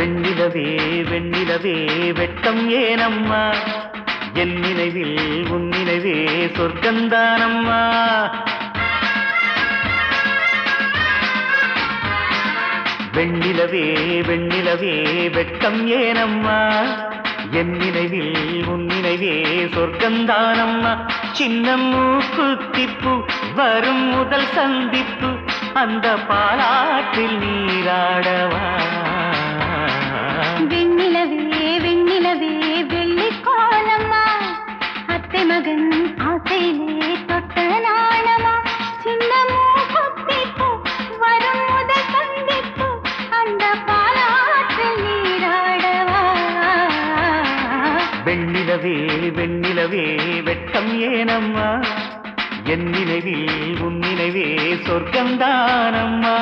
வெண்ணிலவே வெண்ணிலவே வெட்கம் ஏனம்மா என் நினைவில் உன் நினைவே சொர்க்கந்தானம்மா வெண்ணிலவே வெண்ணிலவே வெட்கம் ஏனம்மா என் நினைவில் உன் நினைவே சொர்க்கந்தானம்மா சின்ன மூக்குத்திப்பு வரும் முதல் சந்திப்பு அந்த பாலாற்றில் நீராடவா வெண்ணிலவே வெண்ணிலவே வெள்ளி கோலம்மா அத்தை மகன் ஆசையிலே தொட்ட நாணமா சின்ன மூக்குத்திப்பு வரும் முதல் சந்திப்பு அந்த பாலாற்றில் நீராடவா வெண்ணிலவே வெண்ணிலவே வெட்கம் ஏனம்மா என் நினைவில் உன் நினைவே சொர்க்கந்தானம்மா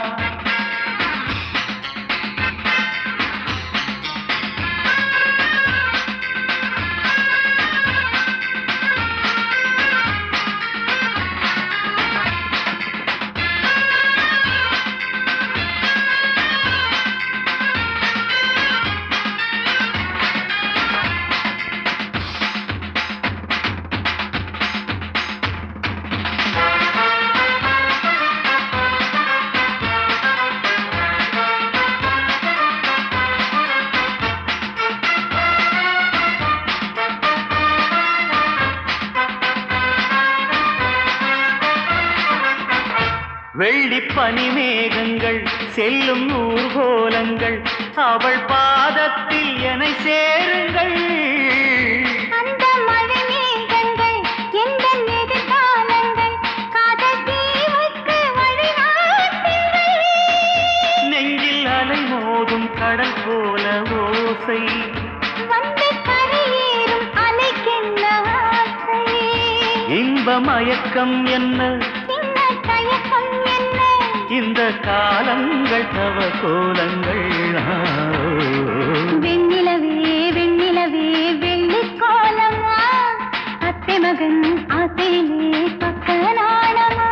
வெள்ளிப் பனிமேகங்கள் செல்லும் ஊர்கோலங்கள் அவள் பாதத்தில் என சேருங்கள் அந்த மழை மேகங்கள் எந்த எதிர்காலங்கள் காதல் தீவுக்கு வழிகாட்டுங்கள் நெஞ்சில் அலை மோதும் கடல் போல ஓசை வந்து கரையேறும் அலைக்கென்ன ஆசை இன்ப மயக்கம் என்ன சின்ன தயக்கம் என்ன இந்த காலங்கள் தவ கோலங்கள் ஆ. வெண்ணிலவே வெண்ணிலவே வெள்ளி கோலமா அத்தை மகன் ஆசையிலே பக்க நாணமா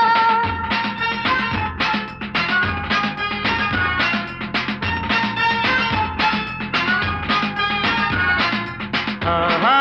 ஆஹா.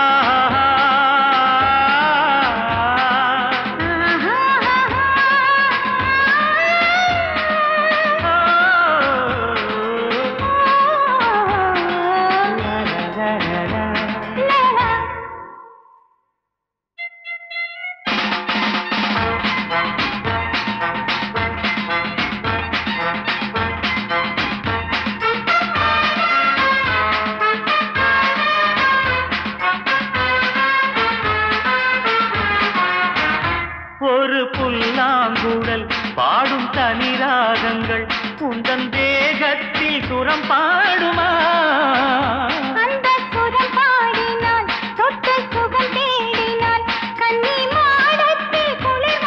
ஒரு புல்லாங்குழல் பாடும் தனி ராகங்கள் உந்தன் தேகத்தில் சுரம் பாடுமா அந்த சுரம் பாடினான் தொட்டு சுகம் தேடினான் கன்னி மாடத்தில் குளிர்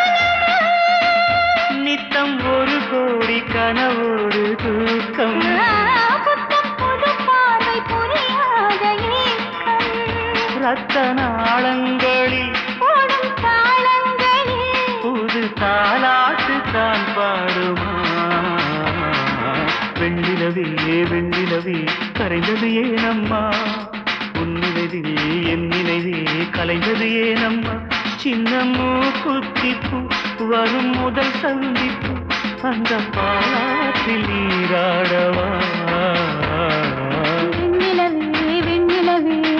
நித்தம் ஒரு கோடி கனவோடு தூக்கம் புத்தம் புது பார்வை புரியாத ஏக்கம் ரத்த நாளங்களில் ஓடும் தாளங்களில் புது தாலாட்டு தான் பாடுமா வெண்ணிலவே வெண்ணிலவே கரைந்தது ஏனம்மா உன் நினைவில் என் நினைவே கலைந்தது ஏனம்மா சின்ன மூக்குத்திப்பு வரும் முதல் சந்திப்பு அந்த பாலாற்றில் நீராடவா வெண்ணிலவே வெண்ணிலவே